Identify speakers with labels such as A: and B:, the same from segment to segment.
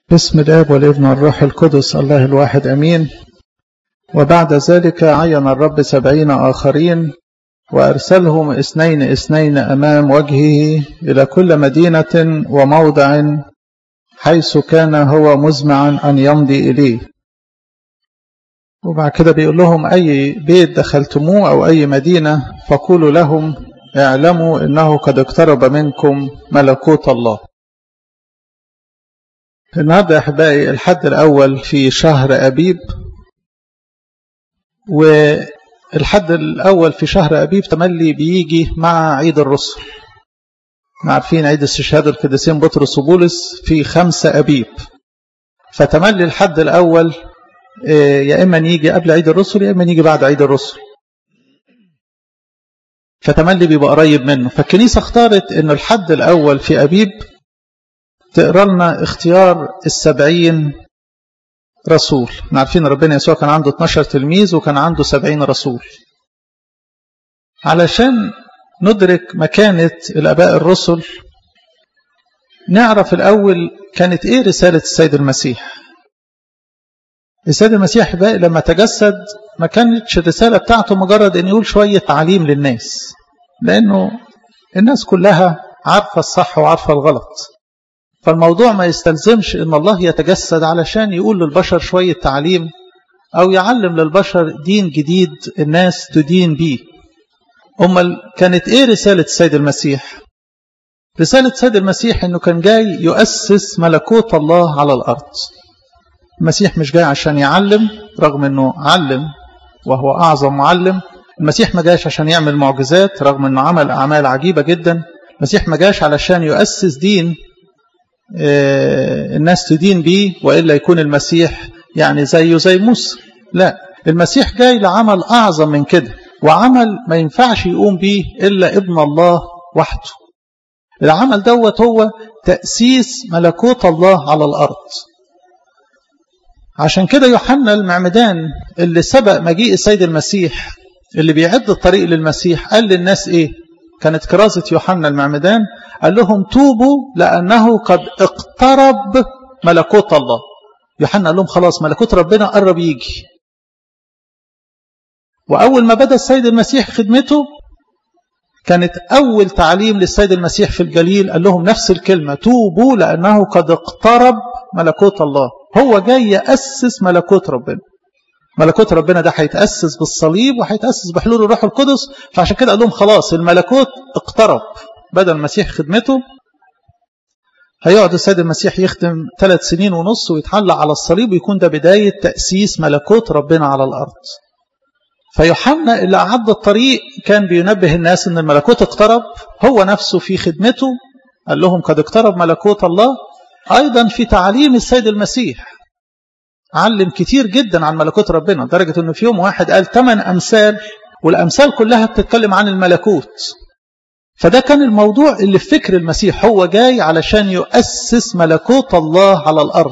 A: بسم الاب والابن والروح القدس الله الواحد امين وبعد ذلك عين الرب سبعين اخرين وارسلهم اثنين اثنين امام وجهه الى كل مدينه وموضع حيث كان هو مزمعا ان يمضي اليه وبعد كده بيقول لهم اي بيت دخلتموه او اي مدينه فقولوا لهم اعلموا انه قد اقترب منكم ملكوت الله النهارده يا احبائي الحد الاول في شهر ابيب والحد الاول في شهر ابيب تملي بيجي مع عيد الرسل عارفين عيد استشهاد القديسين بطرس وبولس في خمسة ابيب فتملي الحد الاول يا اما يجي قبل عيد الرسل يا اما يجي بعد عيد الرسل فتملي بيبقى قريب منه فالكنيسه اختارت انه الحد الاول في ابيب تقرا لنا اختيار السبعين رسول عارفين ربنا يسوع كان عنده 12 تلميذ وكان عنده 70 رسول علشان ندرك مكانة الآباء الرسل نعرف الأول كانت إيه رسالة السيد المسيح السيد المسيح بقى لما تجسد ما كانتش الرسالة بتاعته مجرد أن يقول شوية تعليم للناس لأنه الناس كلها عارفة الصح وعارفة الغلط فالموضوع ما يستلزمش ان الله يتجسد علشان يقول للبشر شوية تعليم او يعلم للبشر دين جديد الناس تدين بيه امال كانت ايه رسالة السيد المسيح رسالة السيد المسيح انه كان جاي يؤسس ملكوت الله على الارض المسيح مش جاي عشان يعلم رغم انه علم وهو اعظم معلم المسيح ما جاش عشان يعمل معجزات رغم انه عمل اعمال عجيبة جدا المسيح ما جاش علشان يؤسس دين الناس تدين بيه وإلا يكون المسيح يعني زيه زي موسى لا المسيح جاي لعمل أعظم من كده وعمل ما ينفعش يقوم بيه إلا ابن الله وحده العمل دوت هو تأسيس ملكوت الله على الأرض عشان كده يوحنا المعمدان اللي سبق مجيء السيد المسيح اللي بيعد الطريق للمسيح قال للناس ايه كانت كرازة يوحنا المعمدان قال لهم توبوا لأنه قد اقترب ملكوت الله يوحنا قال لهم خلاص ملكوت ربنا قرب يجي وأول ما بدأ السيد المسيح خدمته كانت أول تعليم للسيد المسيح في الجليل قال لهم نفس الكلمة توبوا لأنه قد اقترب ملكوت الله هو جاي يأسس ملكوت ربنا ملكوت ربنا ده هيتأسس بالصليب وهيتأسس بحلول الروح القدس فعشان كده قال لهم خلاص الملكوت اقترب بدأ المسيح خدمته هيقعد السيد المسيح يخدم ثلاث سنين ونص ويتعلق على الصليب ويكون ده بداية تأسيس ملكوت ربنا على الأرض فيوحنا اللي أعد الطريق كان بينبه الناس أن الملكوت اقترب هو نفسه في خدمته قال لهم قد اقترب ملكوت الله أيضا في تعليم السيد المسيح علم كتير جدا عن ملكوت ربنا لدرجة أنه في يوم واحد قال ثمان أمثال والأمثال كلها بتتكلم عن الملكوت فده كان الموضوع اللي في فكر المسيح هو جاي علشان يؤسس ملكوت الله على الأرض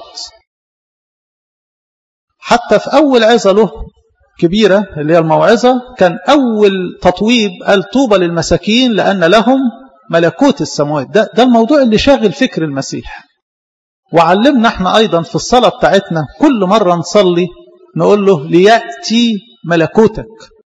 A: حتى في أول عظة له كبيرة اللي هي الموعظة كان أول تطويب قال طوبى للمساكين لأن لهم ملكوت السماوات ده, ده الموضوع اللي شاغل فكر المسيح وعلمنا احنا أيضا في الصلاة بتاعتنا كل مرة نصلي نقول له ليأتي ملكوتك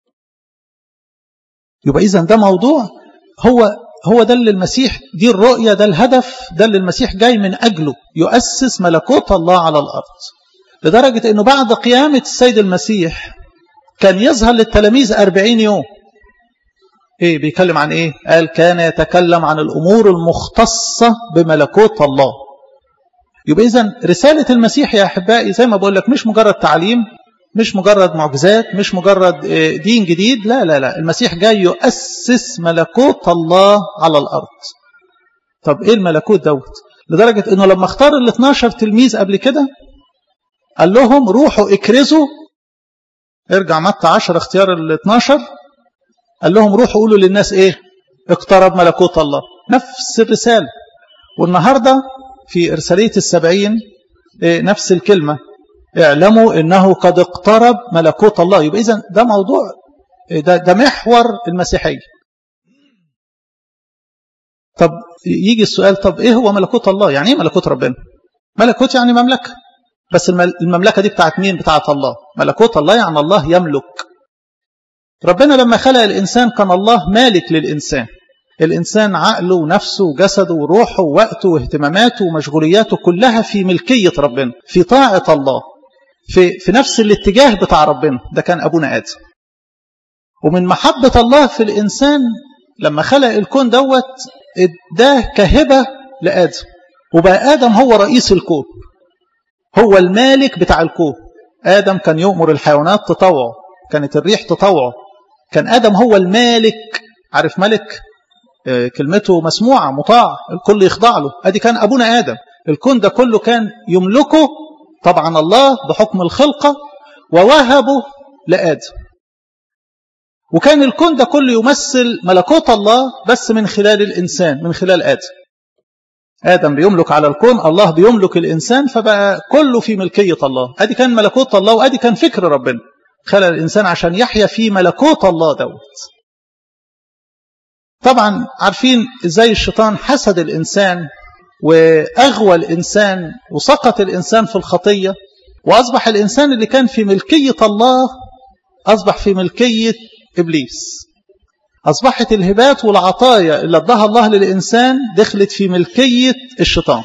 A: يبقى إذا ده موضوع هو هو ده اللي المسيح دي الرؤية ده الهدف ده اللي المسيح جاي من أجله يؤسس ملكوت الله على الأرض لدرجة أنه بعد قيامة السيد المسيح كان يظهر للتلاميذ أربعين يوم إيه بيتكلم عن إيه قال كان يتكلم عن الأمور المختصة بملكوت الله يبقى إذن رسالة المسيح يا أحبائي زي ما بقول لك مش مجرد تعليم مش مجرد معجزات مش مجرد دين جديد لا لا لا المسيح جاي يؤسس ملكوت الله على الأرض طب إيه الملكوت دوت لدرجة أنه لما اختار ال 12 تلميذ قبل كده قال لهم روحوا اكرزوا ارجع متى 10 اختيار ال 12 قال لهم روحوا قولوا للناس ايه اقترب ملكوت الله نفس الرسالة والنهاردة في إرسالية السبعين إيه نفس الكلمة اعلموا انه قد اقترب ملكوت الله يبقى اذا ده موضوع ده, ده محور المسيحية طب يجي السؤال طب ايه هو ملكوت الله يعني ايه ملكوت ربنا ملكوت يعني مملكة بس المملكة دي بتاعت مين بتاعت الله ملكوت الله يعني الله يملك ربنا لما خلق الإنسان كان الله مالك للإنسان الإنسان عقله ونفسه وجسده وروحه ووقته واهتماماته ومشغولياته كلها في ملكية ربنا في طاعة الله في, في نفس الاتجاه بتاع ربنا ده كان أبونا آدم ومن محبة الله في الإنسان لما خلق الكون دوت اداه كهبة لآدم وبقى آدم هو رئيس الكون هو المالك بتاع الكون آدم كان يؤمر الحيوانات تطوعه كانت الريح تطوعه كان آدم هو المالك عارف ملك كلمته مسموعة مطاع الكل يخضع له أدي كان أبونا آدم الكون ده كله كان يملكه طبعا الله بحكم الخلقة ووهبه لآدم وكان الكون ده كله يمثل ملكوت الله بس من خلال الإنسان من خلال آدم آدم بيملك على الكون الله بيملك الإنسان فبقى كله في ملكية الله أدي كان ملكوت الله وأدي كان فكر ربنا خلق الإنسان عشان يحيا في ملكوت الله دوت طبعا عارفين ازاي الشيطان حسد الإنسان وأغوى الإنسان وسقط الإنسان في الخطية وأصبح الإنسان اللي كان في ملكية الله أصبح في ملكية إبليس أصبحت الهبات والعطايا اللي ادها الله للإنسان دخلت في ملكية الشيطان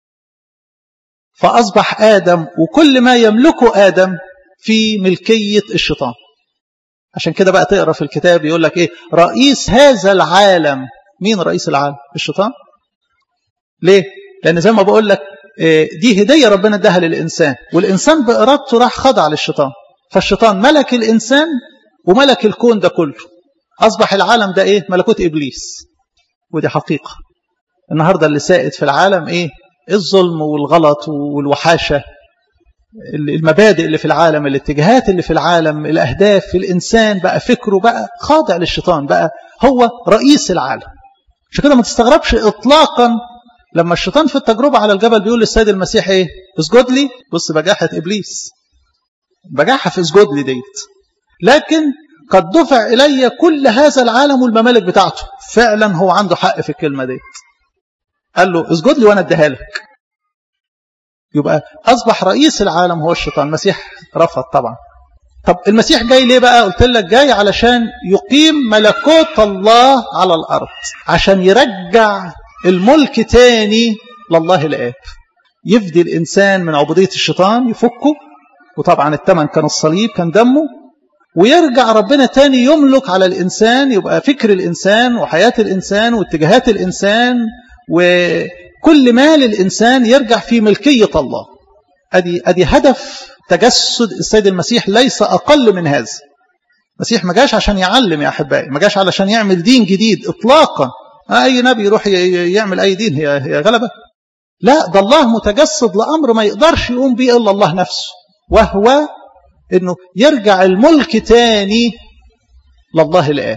A: فأصبح آدم وكل ما يملكه آدم في ملكية الشيطان عشان كده بقى تقرأ في الكتاب يقول لك إيه رئيس هذا العالم مين رئيس العالم الشيطان ليه لأن زي ما بقول لك دي هدية ربنا اداها للإنسان والإنسان بإرادته راح خضع للشيطان فالشيطان ملك الإنسان وملك الكون ده كله أصبح العالم ده إيه ملكوت إبليس ودي حقيقة النهاردة اللي سائد في العالم إيه الظلم والغلط والوحاشة المبادئ اللي في العالم الاتجاهات اللي في العالم الأهداف في الإنسان بقى فكره بقى خاضع للشيطان بقى هو رئيس العالم عشان كده ما تستغربش إطلاقا لما الشيطان في التجربة على الجبل بيقول للسيد المسيح إيه اسجد لي بص بجاحة إبليس بجاحة في اسجد لي ديت لكن قد دفع إلي كل هذا العالم والممالك بتاعته فعلا هو عنده حق في الكلمة ديت قال له اسجد لي وأنا اديها لك يبقى أصبح رئيس العالم هو الشيطان المسيح رفض طبعا طب المسيح جاي ليه بقى قلت لك جاي علشان يقيم ملكوت الله على الأرض عشان يرجع الملك تاني لله الآب يفدي الإنسان من عبودية الشيطان يفكه وطبعا الثمن كان الصليب كان دمه ويرجع ربنا تاني يملك على الإنسان يبقى فكر الإنسان وحياة الإنسان واتجاهات الإنسان وكل ما للإنسان يرجع في ملكية الله أدي, أدي هدف تجسد السيد المسيح ليس أقل من هذا المسيح ما جاش عشان يعلم يا أحبائي ما جاش علشان يعمل دين جديد إطلاقا أي نبي يروح يعمل أي دين هي, هي غلبة لا ده الله متجسد لأمر ما يقدرش يقوم به إلا الله نفسه وهو انه يرجع الملك تاني لله الآب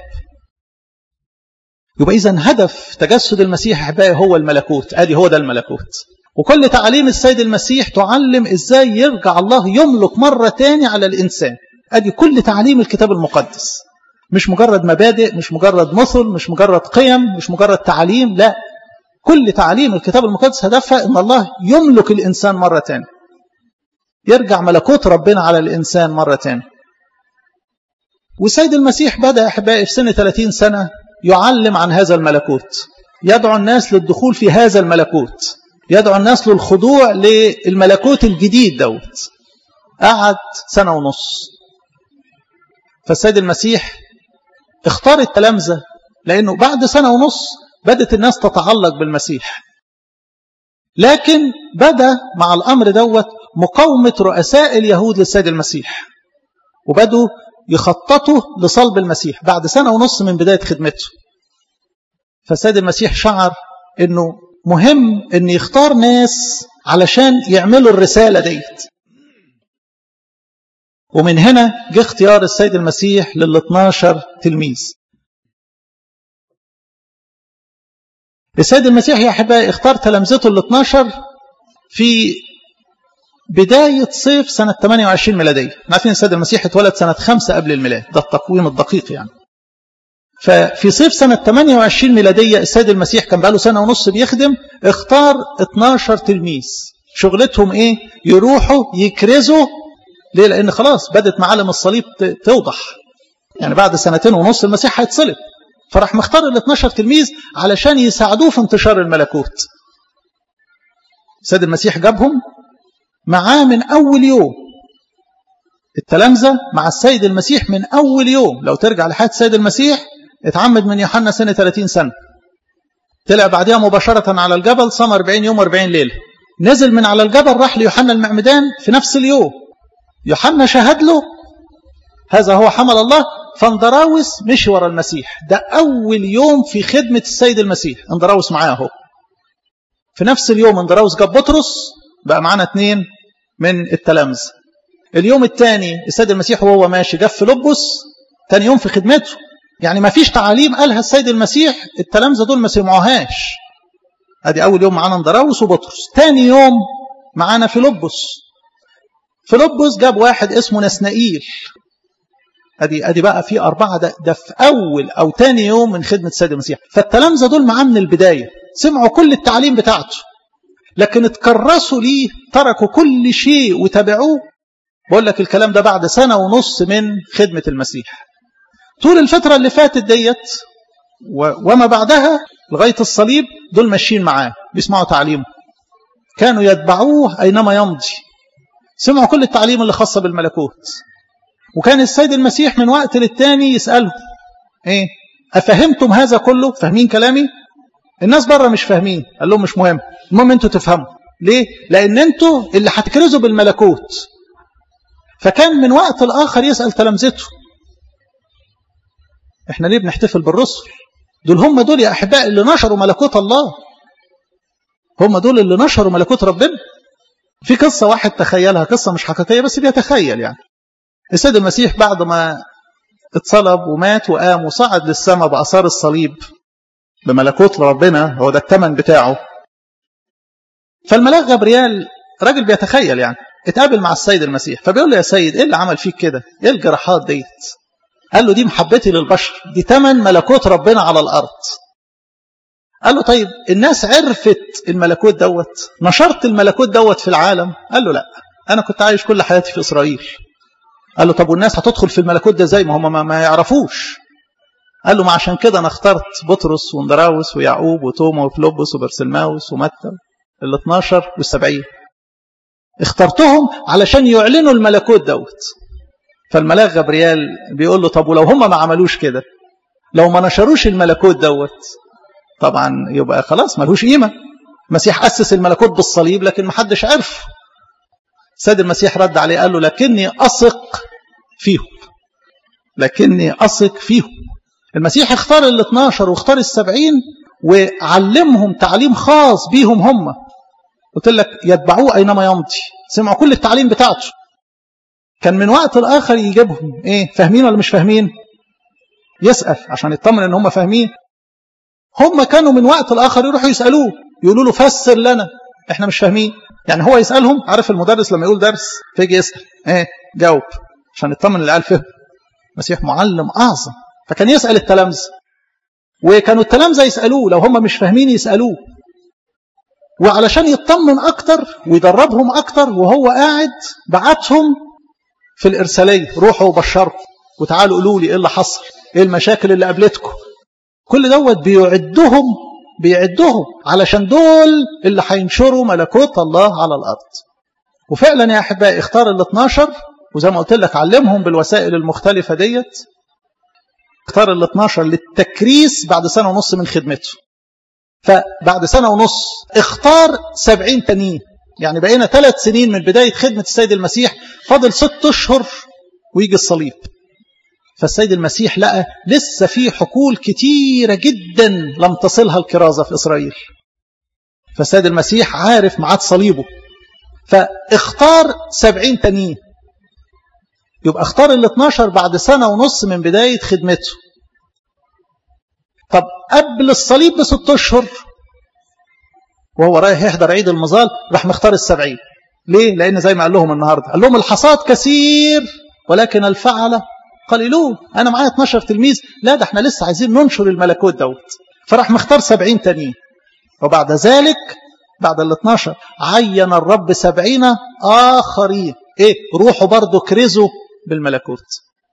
A: يبقى إذا هدف تجسد المسيح أحبائي هو الملكوت أدي هو ده الملكوت وكل تعاليم السيد المسيح تعلم إزاي يرجع الله يملك مرة تاني على الإنسان أدي كل تعاليم الكتاب المقدس مش مجرد مبادئ مش مجرد مثل مش مجرد قيم مش مجرد تعاليم لا كل تعاليم الكتاب المقدس هدفها ان الله يملك الإنسان مرة تاني يرجع ملكوت ربنا على الإنسان مرة تاني والسيد المسيح بدأ أحبائي في سن 30 سنة يعلم عن هذا الملكوت يدعو الناس للدخول في هذا الملكوت يدعو الناس للخضوع للملكوت الجديد دوت قعد سنة ونص فالسيد المسيح اختار التلامذة لأنه بعد سنة ونص بدت الناس تتعلق بالمسيح لكن بدأ مع الأمر دوت مقاومة رؤساء اليهود للسيد المسيح وبدوا يخططوا لصلب المسيح بعد سنة ونص من بداية خدمته فالسيد المسيح شعر انه مهم ان يختار ناس علشان يعملوا الرسالة ديت ومن هنا جه اختيار السيد المسيح لل 12 تلميذ السيد المسيح يا احبائي اختار تلامذته ال 12 في بداية صيف سنة 28 ميلادية عارفين السيد المسيح اتولد سنة 5 قبل الميلاد ده التقويم الدقيق يعني ففي صيف سنة 28 ميلادية السيد المسيح كان بقاله سنة ونص بيخدم اختار 12 تلميذ شغلتهم ايه يروحوا يكرزوا ليه لان خلاص بدت معالم الصليب توضح يعني بعد سنتين ونص المسيح هيتصلب فراح مختار ال 12 تلميذ علشان يساعدوه في انتشار الملكوت سيد المسيح جابهم معاه من اول يوم التلامذه مع السيد المسيح من اول يوم لو ترجع لحياه السيد المسيح اتعمد من يوحنا سنه 30 سنه طلع بعدها مباشره على الجبل صام 40 يوم و40 ليله نزل من على الجبل راح ليوحنا المعمدان في نفس اليوم يوحنا شهد له هذا هو حمل الله فاندراوس مشي ورا المسيح ده أول يوم في خدمة السيد المسيح اندراوس معاه اهو في نفس اليوم اندراوس جاب بطرس بقى معانا اثنين من التلامذة اليوم الثاني السيد المسيح وهو ماشي جاب فيلبس ثاني يوم في خدمته يعني ما فيش تعاليم قالها السيد المسيح التلامذة دول ما سمعوهاش ادي اول يوم معانا اندراوس وبطرس ثاني يوم معانا فيلبس فيلبس جاب واحد اسمه نسنائيل ادي ادي بقى في اربعه ده, ده في اول او ثاني يوم من خدمه السيد المسيح فالتلامذه دول معاه من البدايه سمعوا كل التعليم بتاعته لكن اتكرسوا ليه تركوا كل شيء وتابعوه بقول لك الكلام ده بعد سنه ونص من خدمه المسيح طول الفتره اللي فاتت ديت وما بعدها لغايه الصليب دول ماشيين معاه بيسمعوا تعليمه كانوا يتبعوه اينما يمضي سمعوا كل التعليم اللي خاصه بالملكوت وكان السيد المسيح من وقت للتاني يسأله ايه أفهمتم هذا كله فاهمين كلامي الناس بره مش فاهمين قال لهم مش مهم المهم انتوا تفهموا ليه لان انتوا اللي هتكرزوا بالملكوت فكان من وقت الآخر يسأل تلامذته احنا ليه بنحتفل بالرسل دول هم دول يا أحباء اللي نشروا ملكوت الله هم دول اللي نشروا ملكوت ربنا في قصة واحد تخيلها قصة مش حقيقية بس بيتخيل يعني السيد المسيح بعد ما اتصلب ومات وقام وصعد للسماء بأثار الصليب بملكوت لربنا هو ده الثمن بتاعه فالملاك غبريال راجل بيتخيل يعني اتقابل مع السيد المسيح فبيقول له يا سيد ايه اللي عمل فيك كده ايه الجراحات ديت قال له دي محبتي للبشر دي ثمن ملكوت ربنا على الارض قال له طيب الناس عرفت الملكوت دوت نشرت الملكوت دوت في العالم قال له لا انا كنت عايش كل حياتي في اسرائيل قال له طب والناس هتدخل في الملكوت ده زي ما هم ما, ما يعرفوش قال له ما عشان كده انا اخترت بطرس واندراوس ويعقوب وتوما وفلوبس وبرسلماوس ومتى ال 12 والسبعين اخترتهم علشان يعلنوا الملكوت دوت فالملاك غبريال بيقول له طب ولو هم ما عملوش كده لو ما نشروش الملكوت دوت طبعا يبقى خلاص ملوش قيمه المسيح اسس الملكوت بالصليب لكن ما حدش عرف سيد المسيح رد عليه قال له لكني أثق فيهم لكني أثق فيهم المسيح اختار ال 12 واختار السبعين وعلمهم تعليم خاص بيهم هم قلت لك يتبعوه أينما يمضي سمعوا كل التعليم بتاعته كان من وقت الآخر يجيبهم إيه فاهمين ولا مش فاهمين يسأل عشان يطمن إن هم فاهمين هم كانوا من وقت الآخر يروحوا يسألوه يقولوا له فسر لنا احنا مش فاهمين يعني هو يسألهم عارف المدرس لما يقول درس فيجي يسأل ايه جاوب عشان يطمن العيال فهم المسيح معلم أعظم فكان يسأل التلامذة وكانوا التلامذة يسألوه لو هم مش فاهمين يسألوه وعلشان يطمن أكتر ويدربهم أكتر وهو قاعد بعتهم في الإرسالية روحوا وبشروا وتعالوا قولوا لي إيه اللي حصل إيه المشاكل اللي قابلتكم كل دوت بيعدهم بيعدهم علشان دول اللي هينشروا ملكوت الله على الأرض وفعلا يا أحبائي اختار ال 12 وزي ما قلت لك علمهم بالوسائل المختلفة ديت اختار ال 12 للتكريس بعد سنة ونص من خدمته فبعد سنة ونص اختار 70 تانيين يعني بقينا ثلاث سنين من بداية خدمة السيد المسيح فاضل ست أشهر ويجي الصليب فالسيد المسيح لقى لسه في حقول كتيرة جدا لم تصلها الكرازة في إسرائيل فالسيد المسيح عارف معاد صليبه فاختار سبعين تانيين يبقى اختار ال 12 بعد سنة ونص من بداية خدمته طب قبل الصليب بست أشهر وهو رايح يحضر عيد المظال راح مختار السبعين ليه؟ لأن زي ما قال لهم النهاردة قال لهم الحصاد كثير ولكن الفعلة قليلون أنا معايا 12 تلميذ لا ده احنا لسه عايزين ننشر الملكوت دوت فراح مختار 70 تانيين وبعد ذلك بعد ال 12 عين الرب سبعين آخرين إيه روحوا برضو كرزوا بالملكوت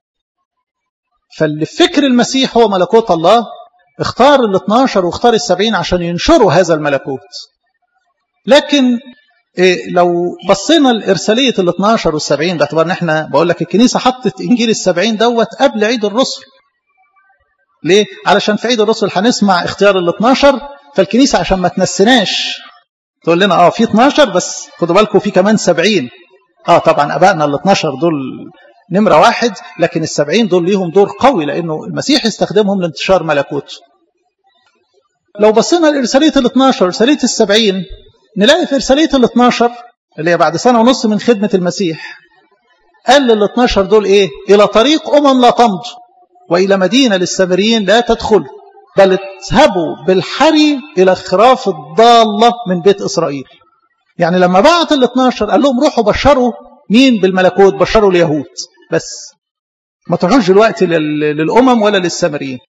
A: فاللي فكر المسيح هو ملكوت الله اختار ال 12 واختار السبعين عشان ينشروا هذا الملكوت لكن إيه لو بصينا لإرسالية ال 12 وال 70 باعتبار ان احنا بقول لك الكنيسة حطت إنجيل ال 70 دوت قبل عيد الرسل ليه؟ علشان في عيد الرسل هنسمع اختيار ال 12 فالكنيسة عشان ما تنسناش تقول لنا اه في 12 بس خدوا بالكم في كمان 70 اه طبعا ابائنا ال 12 دول نمرة واحد لكن السبعين دول ليهم دور قوي لأنه المسيح استخدمهم لانتشار ملكوته لو بصينا لإرسالية ال 12 إرسالية السبعين نلاقي في إرسالية ال 12 اللي هي بعد سنة ونص من خدمة المسيح قال لل 12 دول إيه إلى طريق أمم لا تمضوا وإلى مدينة للسامريين لا تدخلوا بل اذهبوا بالحري إلى خراف الضالة من بيت إسرائيل يعني لما بعت ال 12 قال لهم روحوا بشروا مين بالملكوت بشروا اليهود بس ما تروحوش دلوقتي للأمم ولا للسامريين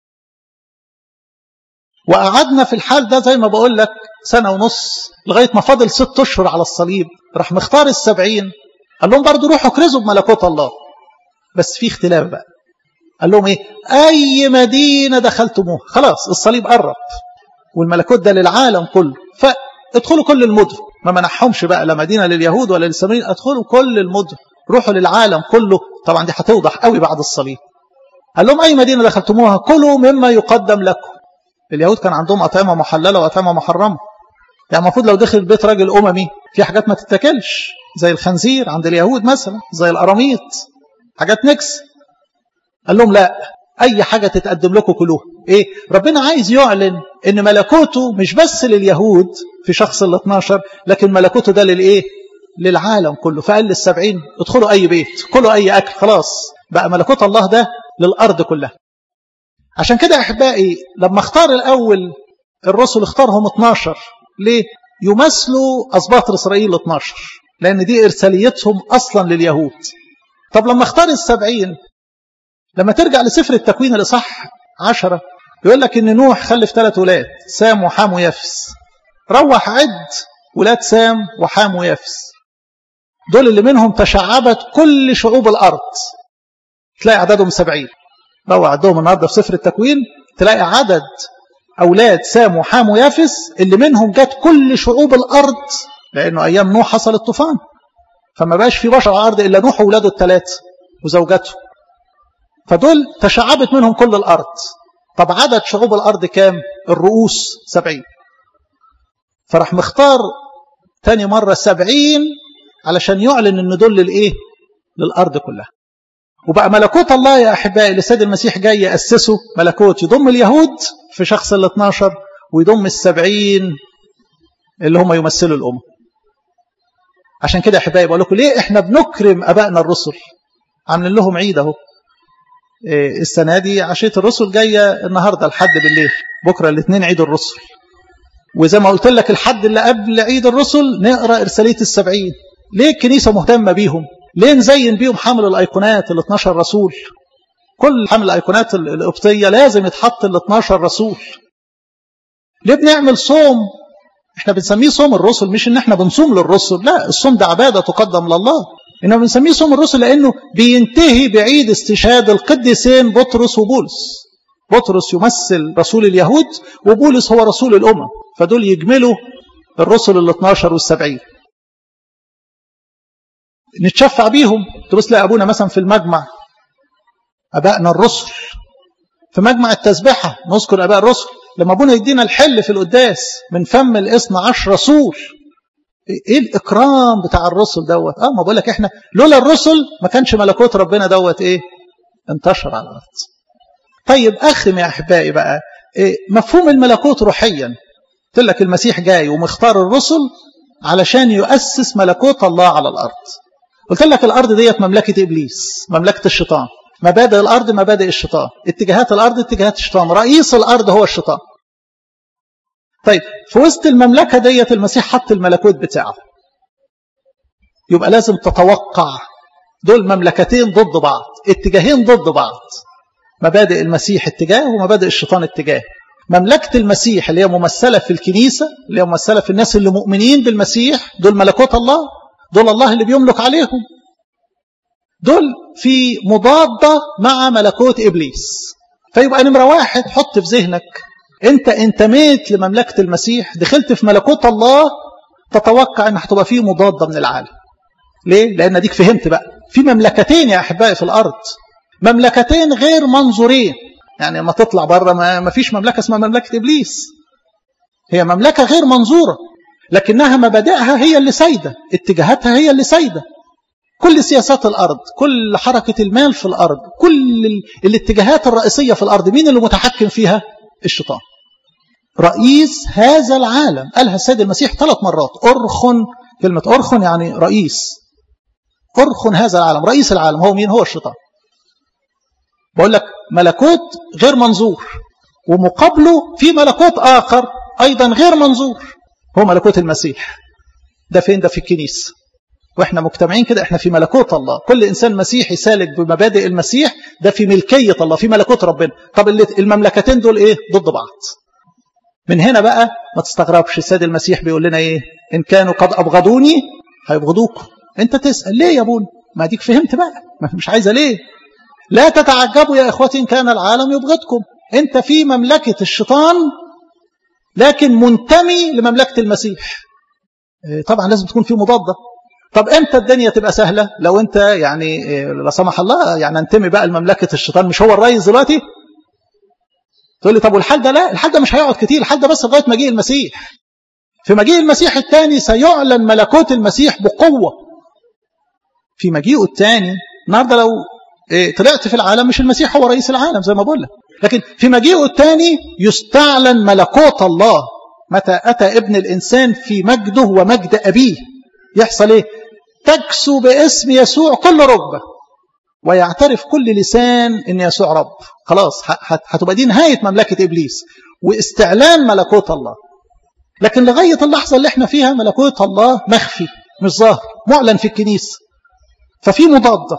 A: وقعدنا في الحال ده زي ما بقول لك سنة ونص لغاية ما فاضل ست أشهر على الصليب راح مختار السبعين قال لهم برضو روحوا كرزوا بملكوت الله بس في اختلاف بقى قال لهم ايه اي مدينة دخلتموها خلاص الصليب قرب والملكوت ده للعالم كله فادخلوا كل المدن ما منحهمش بقى لا مدينة لليهود ولا للسامريين ادخلوا كل المدن روحوا للعالم كله طبعا دي هتوضح قوي بعد الصليب قال لهم اي مدينة دخلتموها كلوا مما يقدم لكم اليهود كان عندهم أطعمة محللة وأطعمة محرمة يعني المفروض لو دخل بيت راجل أممي في حاجات ما تتاكلش زي الخنزير عند اليهود مثلا زي القراميط حاجات نكس قال لهم لا أي حاجة تتقدم لكم كلوها إيه ربنا عايز يعلن إن ملكوته مش بس لليهود في شخص ال 12 لكن ملكوته ده للإيه للعالم كله فقال للسبعين ادخلوا أي بيت كلوا أي أكل خلاص بقى ملكوت الله ده للأرض كلها عشان كده أحبائي لما اختار الأول الرسل اختارهم 12 ليه؟ يمثلوا أسباط إسرائيل 12 لأن دي إرساليتهم أصلا لليهود طب لما اختار السبعين لما ترجع لسفر التكوين الإصح عشرة يقول لك إن نوح خلف ثلاث ولاد سام وحام ويفس روح عد ولاد سام وحام ويفس دول اللي منهم تشعبت كل شعوب الأرض تلاقي عددهم سبعين روح عدهم النهارده في سفر التكوين تلاقي عدد أولاد سام وحام ويافس اللي منهم جت كل شعوب الأرض لأنه أيام نوح حصل الطوفان فما بقاش في بشر على الأرض إلا نوح وولاده الثلاثة وزوجته فدول تشعبت منهم كل الأرض طب عدد شعوب الأرض كام الرؤوس سبعين فراح مختار تاني مرة سبعين علشان يعلن ان دول للإيه للأرض كلها وبقى ملكوت الله يا أحبائي اللي سيد المسيح جاي يأسسه ملكوت يضم اليهود في شخص ال 12 ويضم السبعين اللي هم يمثلوا الأمة عشان كده يا أحبائي بقول لكم ليه إحنا بنكرم أبائنا الرسل عاملين لهم عيد أهو إيه السنة دي عشية الرسل جاية النهاردة الحد بالليل بكرة الاثنين عيد الرسل وزي ما قلت لك الحد اللي قبل عيد الرسل نقرأ إرسالية السبعين ليه الكنيسة مهتمة بيهم ليه نزين بيهم حمل الأيقونات ال 12 رسول كل حمل الأيقونات القبطية لازم يتحط ال 12 رسول ليه بنعمل صوم احنا بنسميه صوم الرسل مش ان احنا بنصوم للرسل لا الصوم ده عبادة تقدم لله انما بنسميه صوم الرسل لانه بينتهي بعيد استشهاد القديسين بطرس وبولس بطرس يمثل رسول اليهود وبولس هو رسول الأمم فدول يجملوا الرسل ال 12 والسبعين نتشفع بيهم تبص لأبونا مثلا في المجمع أبائنا الرسل في مجمع التسبحة نذكر أباء الرسل لما أبونا يدينا الحل في القداس من فم الاثنى عشر رسول ايه الاكرام بتاع الرسل دوت اه ما بقول لك احنا لولا الرسل ما كانش ملكوت ربنا دوت ايه انتشر على الارض طيب اختم يا احبائي بقى إيه مفهوم الملكوت روحيا قلت لك المسيح جاي ومختار الرسل علشان يؤسس ملكوت الله على الارض قلت لك الارض ديت مملكه ابليس مملكه الشيطان مبادئ الارض مبادئ الشيطان اتجاهات الارض اتجاهات الشيطان رئيس الارض هو الشيطان طيب في وسط المملكة ديت المسيح حط الملكوت بتاعه يبقى لازم تتوقع دول مملكتين ضد بعض اتجاهين ضد بعض مبادئ المسيح اتجاه ومبادئ الشيطان اتجاه مملكة المسيح اللي هي ممثلة في الكنيسة اللي هي ممثلة في الناس اللي مؤمنين بالمسيح دول ملكوت الله دول الله اللي بيملك عليهم دول في مضادة مع ملكوت إبليس فيبقى نمرة واحد حط في ذهنك انت انتميت لمملكة المسيح دخلت في ملكوت الله تتوقع ان هتبقى فيه مضادة من العالم ليه؟ لان اديك فهمت بقى في مملكتين يا احبائي في الارض مملكتين غير منظورين يعني ما تطلع بره ما فيش مملكة اسمها مملكة ابليس هي مملكة غير منظورة لكنها مبادئها هي اللي سايدة اتجاهاتها هي اللي سايدة كل سياسات الأرض كل حركة المال في الأرض كل الاتجاهات الرئيسية في الأرض مين اللي متحكم فيها الشيطان رئيس هذا العالم قالها السيد المسيح ثلاث مرات أرخن كلمة أرخن يعني رئيس أرخن هذا العالم رئيس العالم هو مين هو الشيطان بقول لك ملكوت غير منظور ومقابله في ملكوت آخر أيضا غير منظور هو ملكوت المسيح ده فين ده في الكنيسة واحنا مجتمعين كده احنا في ملكوت الله كل انسان مسيحي سالك بمبادئ المسيح ده في ملكية الله في ملكوت ربنا طب المملكتين دول ايه ضد بعض من هنا بقى ما تستغربش السيد المسيح بيقول لنا ايه ان كانوا قد ابغضوني هيبغضوكم انت تسأل ليه يا ابونا ما ديك فهمت بقى ما مش عايزة ليه لا تتعجبوا يا اخوتي ان كان العالم يبغضكم انت في مملكة الشيطان لكن منتمي لمملكة المسيح طبعا لازم تكون في مضادة طب امتى الدنيا تبقى سهلة لو انت يعني لا سمح الله يعني انتمي بقى لمملكة الشيطان مش هو الرئيس دلوقتي تقول لي طب والحال ده لا الحال ده مش هيقعد كتير الحال ده بس لغاية مجيء المسيح في مجيء المسيح الثاني سيعلن ملكوت المسيح بقوة في مجيئه الثاني النهارده لو طلعت في العالم مش المسيح هو رئيس العالم زي ما بقول لك لكن في مجيئه الثاني يستعلن ملكوت الله متى أتى ابن الإنسان في مجده ومجد أبيه يحصل إيه تكسو باسم يسوع كل ركبة ويعترف كل لسان إن يسوع رب خلاص هتبقى دي نهاية مملكة إبليس واستعلان ملكوت الله لكن لغاية اللحظة اللي احنا فيها ملكوت الله مخفي مش ظاهر معلن في الكنيسة ففي مضادة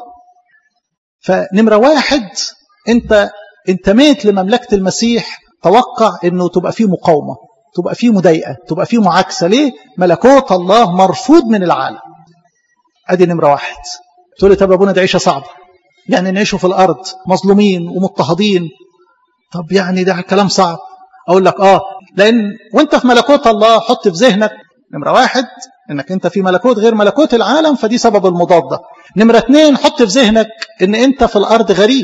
A: فنمرة واحد انت انتميت لمملكة المسيح توقع انه تبقى فيه مقاومة تبقى فيه مضايقة تبقى فيه معاكسة ليه ملكوت الله مرفوض من العالم ادي نمرة واحد تقول لي طب ابونا ده عيشة صعبة يعني نعيشوا في الارض مظلومين ومضطهدين طب يعني ده كلام صعب اقول لك اه لان وانت في ملكوت الله حط في ذهنك نمرة واحد انك انت في ملكوت غير ملكوت العالم فدي سبب المضادة نمرة اتنين حط في ذهنك ان انت في الارض غريب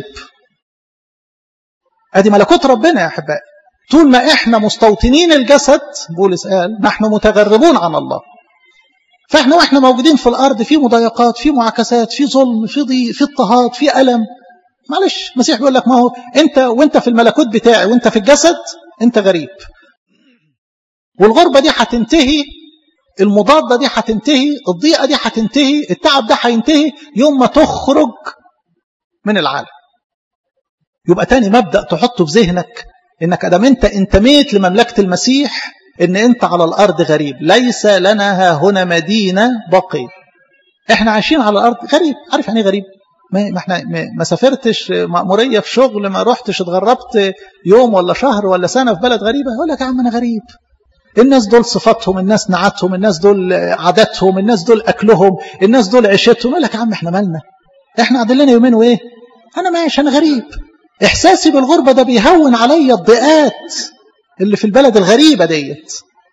A: ادي ملكوت ربنا يا احبائي طول ما احنا مستوطنين الجسد بولس قال نحن متغربون عن الله فاحنا واحنا موجودين في الارض في مضايقات في معاكسات في ظلم في ضيق في اضطهاد في الم معلش المسيح بيقول لك ما هو انت وانت في الملكوت بتاعي وانت في الجسد انت غريب والغربه دي هتنتهي المضاده دي هتنتهي الضيقه دي هتنتهي التعب ده هينتهي يوم ما تخرج من العالم يبقى تاني مبدا تحطه في ذهنك انك ادام انت انتميت لمملكه المسيح ان انت على الارض غريب ليس لنا ها هنا مدينه بقي احنا عايشين على الارض غريب عارف يعني غريب ما احنا ما سافرتش مأمورية في شغل ما رحتش اتغربت يوم ولا شهر ولا سنة في بلد غريبة يقول لك يا عم أنا غريب الناس دول صفاتهم الناس نعتهم الناس دول عاداتهم الناس دول أكلهم الناس دول عيشتهم يقول لك يا عم احنا مالنا احنا قاعدين لنا يومين وايه أنا ماشي أنا غريب إحساسي بالغربة ده بيهون عليا الضيقات اللي في البلد الغريبة ديت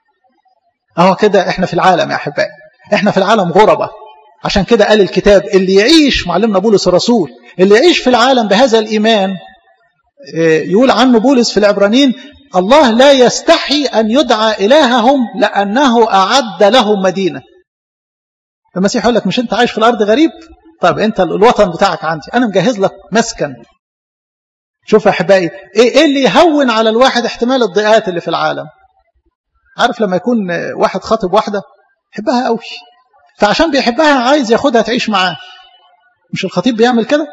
A: اهو كده احنا في العالم يا أحبائي احنا في العالم غربة عشان كده قال الكتاب اللي يعيش معلمنا بولس الرسول اللي يعيش في العالم بهذا الإيمان يقول عنه بولس في العبرانيين الله لا يستحي أن يدعى إلههم لأنه أعد لهم مدينة المسيح يقول لك مش أنت عايش في الأرض غريب طيب أنت الوطن بتاعك عندي أنا مجهز لك مسكن شوف يا أحبائي إيه اللي يهون على الواحد احتمال الضيقات اللي في العالم عارف لما يكون واحد خاطب واحدة يحبها قوي فعشان بيحبها عايز ياخدها تعيش معاه مش الخطيب بيعمل كده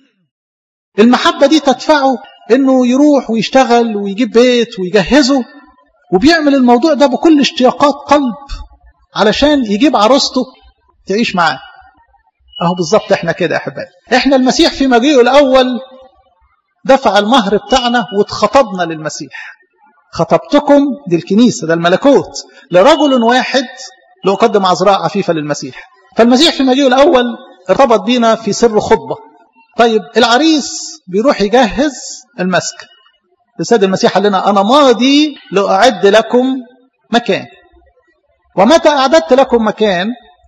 A: المحبة دي تدفعه انه يروح ويشتغل ويجيب بيت ويجهزه وبيعمل الموضوع ده بكل اشتياقات قلب علشان يجيب عروسته تعيش معاه اهو بالظبط احنا كده يا احبائي احنا المسيح في مجيئه الاول دفع المهر بتاعنا واتخطبنا للمسيح خطبتكم دي الكنيسة ده الملكوت لرجل واحد لأقدم عذراء عفيفة للمسيح فالمسيح في مجيئه الأول ارتبط بينا في سر خطبة طيب العريس بيروح يجهز المسكن السيد المسيح قال لنا أنا ماضي لأعد لكم مكان ومتى أعددت لكم مكان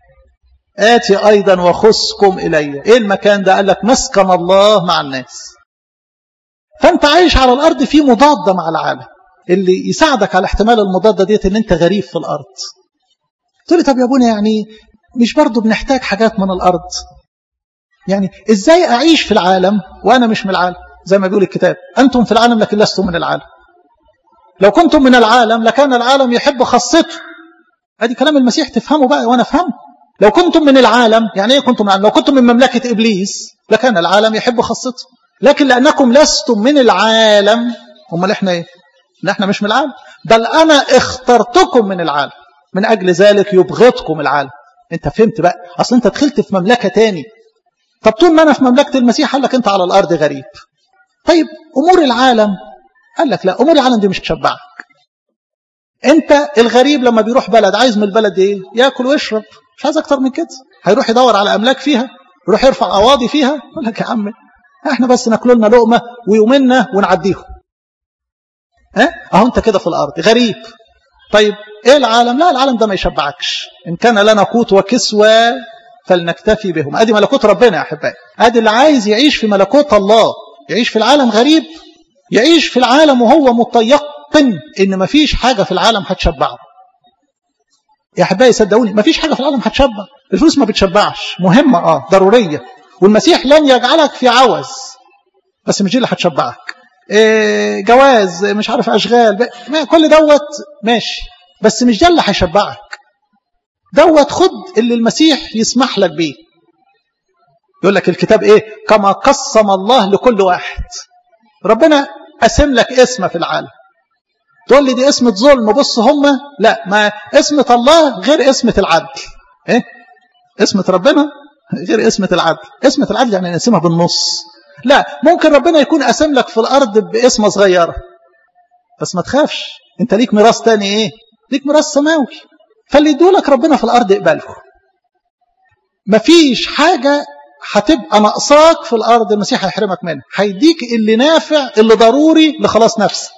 A: آتي أيضا وخصكم إلي إيه المكان ده قال لك مسكن الله مع الناس فأنت عايش على الأرض في مضادة مع العالم اللي يساعدك على احتمال المضادة ديت ان انت غريب في الأرض تقول لي طب يا ابونا يعني مش برضو بنحتاج حاجات من الأرض يعني ازاي أعيش في العالم وأنا مش من العالم زي ما بيقول الكتاب أنتم في العالم لكن لستم من العالم لو كنتم من العالم لكان العالم يحب خاصته ادي كلام المسيح تفهمه بقى وانا افهمه لو كنتم من العالم يعني ايه كنتم من العالم لو كنتم من مملكة ابليس لكان العالم يحب خاصته لكن لانكم لستم من العالم امال احنا ايه لا احنا مش من العالم بل انا اخترتكم من العالم من اجل ذلك يبغضكم العالم انت فهمت بقى اصل انت دخلت في مملكة تاني طب طول ما انا في مملكة المسيح قال لك انت على الارض غريب طيب امور العالم قال لك لا امور العالم دي مش تشبعك انت الغريب لما بيروح بلد عايز من البلد ايه ياكل ويشرب مش عايز اكتر من كده هيروح يدور على املاك فيها يروح يرفع قواضي فيها يقول لك يا عم احنا بس ناكل لنا لقمه ويومنا ونعديهم ها اهو انت كده في الارض غريب طيب ايه العالم لا العالم ده ما يشبعكش ان كان لنا قوت وكسوه فلنكتفي بهم ادي ملكوت ربنا يا احبائي ادي اللي عايز يعيش في ملكوت الله يعيش في العالم غريب يعيش في العالم وهو متيقن ان مفيش حاجه في العالم هتشبعه يا احبائي صدقوني مفيش حاجه في العالم هتشبع الفلوس ما بتشبعش مهمه اه ضروريه والمسيح لن يجعلك في عوز بس مش دي اللي هتشبعك إيه جواز مش عارف اشغال كل دوت ماشي بس مش ده اللي هيشبعك دوت خد اللي المسيح يسمح لك بيه يقول لك الكتاب ايه كما قسم الله لكل واحد ربنا قسم لك اسم في العالم تقول لي دي اسمة ظلم بص هم لا ما اسمة الله غير اسمة العدل ايه اسمة ربنا غير اسمة العدل اسمة العدل يعني نقسمها بالنص لا ممكن ربنا يكون قسم لك في الارض باسمة صغيرة بس ما تخافش انت ليك ميراث تاني ايه ليك ميراث سماوي فاللي يدولك ربنا في الارض اقبله مفيش حاجة هتبقى ناقصاك في الارض المسيح هيحرمك منها هيديك اللي نافع اللي ضروري لخلاص نفسك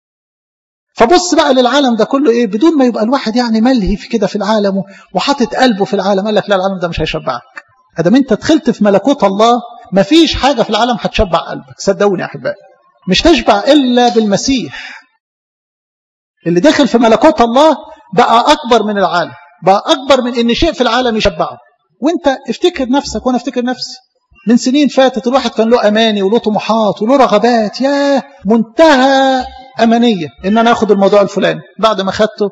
A: فبص بقى للعالم ده كله ايه بدون ما يبقى الواحد يعني ملهي في كده في العالم وحاطط قلبه في العالم قال لك لا العالم ده مش هيشبعك ادام انت دخلت في ملكوت الله مفيش حاجه في العالم هتشبع قلبك صدقوني يا احبائي مش تشبع الا بالمسيح اللي داخل في ملكوت الله بقى اكبر من العالم بقى اكبر من ان شيء في العالم يشبعه وانت افتكر نفسك وانا افتكر نفسي من سنين فاتت الواحد كان له اماني وله طموحات وله رغبات يا منتهى امانيه ان انا اخد الموضوع الفلاني بعد ما خدته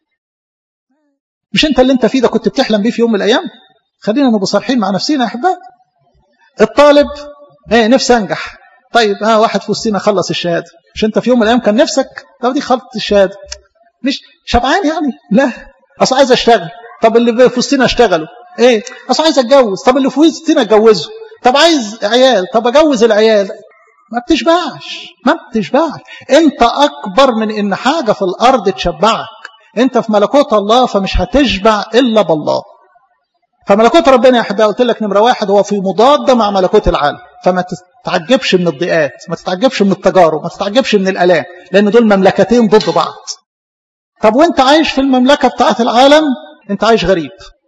A: مش انت اللي انت فيه ده كنت بتحلم بيه في يوم من الايام خلينا نبقى صريحين مع نفسنا يا احبائي الطالب ايه نفسي انجح طيب ها واحد في وسطينا خلص الشهاده مش انت في يوم من الايام كان نفسك طب دي خلصت الشهاده مش شبعان يعني لا اصل عايز اشتغل طب اللي في وسطينا اشتغلوا ايه اصل عايز اتجوز طب اللي في وسطينا اتجوزوا طب عايز عيال طب اجوز العيال ما بتشبعش ما بتشبعش انت اكبر من ان حاجه في الارض تشبعك انت في ملكوت الله فمش هتشبع الا بالله فملكوت ربنا يا احبائي قلت لك نمره واحد هو في مضاده مع ملكوت العالم فما تتعجبش من الضيقات ما تتعجبش من التجارب ما تتعجبش من الالام لان دول مملكتين ضد بعض طب وانت عايش في المملكه بتاعت العالم انت عايش غريب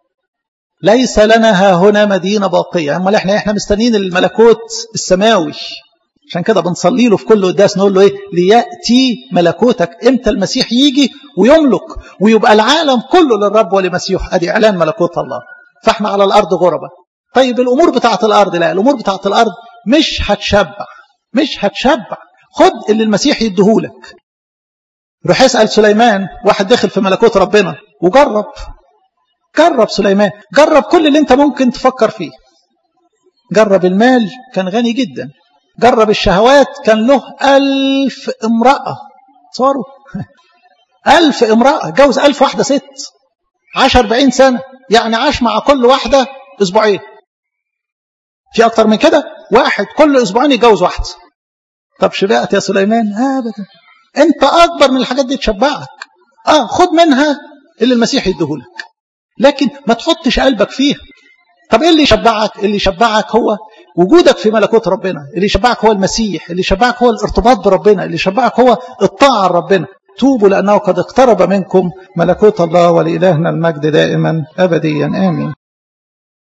A: ليس لنا ها هنا مدينه باقيه امال احنا احنا مستنيين الملكوت السماوي عشان كده بنصلي له في كل قداس نقول له ايه لياتي ملكوتك امتى المسيح يجي ويملك ويبقى العالم كله للرب ولمسيح ادي اعلان ملكوت الله فاحنا على الارض غربة طيب الامور بتاعت الارض لا الامور بتاعت الارض مش هتشبع مش هتشبع خد اللي المسيح يديهولك روح اسال سليمان واحد دخل في ملكوت ربنا وجرب جرب سليمان جرب كل اللي انت ممكن تفكر فيه جرب المال كان غني جدا جرب الشهوات كان له ألف امرأة صاروا ألف امرأة جوز ألف واحدة ست عاش أربعين سنة يعني عاش مع كل واحدة أسبوعين في أكتر من كده واحد كل أسبوعين يتجوز واحدة طب شبعت يا سليمان أبدا انت اكبر من الحاجات دي تشبعك اه خد منها اللي المسيح يديهولك لكن ما تحطش قلبك فيها طب ايه اللي يشبعك اللي يشبعك هو وجودك في ملكوت ربنا اللي يشبعك هو المسيح اللي يشبعك هو الارتباط بربنا اللي يشبعك هو الطاعة لربنا توبوا لأنه قد اقترب منكم ملكوت الله ولإلهنا المجد دائما أبديا آمين